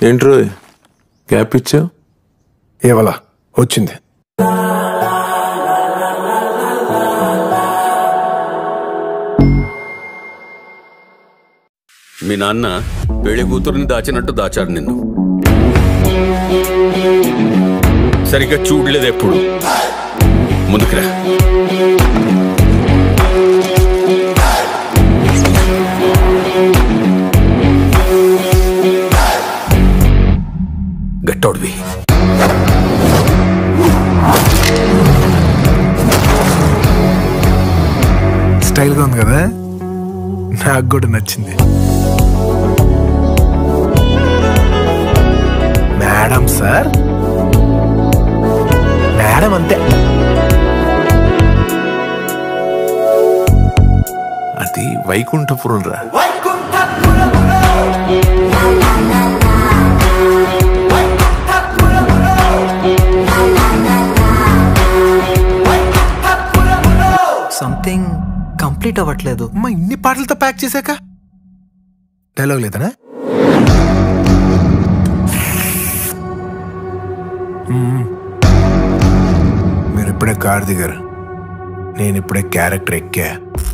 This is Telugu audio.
ఏంట్రో గ్యాప్ ఇచ్చావు ఏవలా వచ్చింది మీ నాన్న పెళ్లి కూతురుని దాచినట్టు దాచాడు నిన్ను సరిగ్గా చూడలేదు ఎప్పుడు ముందుకురా గట్టోడివి స్టైల్గా ఉంది కదా నాకు కూడా నచ్చింది మేడం సార్ మేడం అంతే అది వైకుంఠపురం రా సంథింగ్ కంప్లీట్ అవ్వట్లేదు అమ్మా ఇన్ని పాటలతో ప్యాక్ చేశాక డైలాగ్ లేదనా మ్మ్. మీరు ఇప్పుడే కార్ దిగారు నేను ఇప్పుడే క్యారెక్టర్ ఎక్కా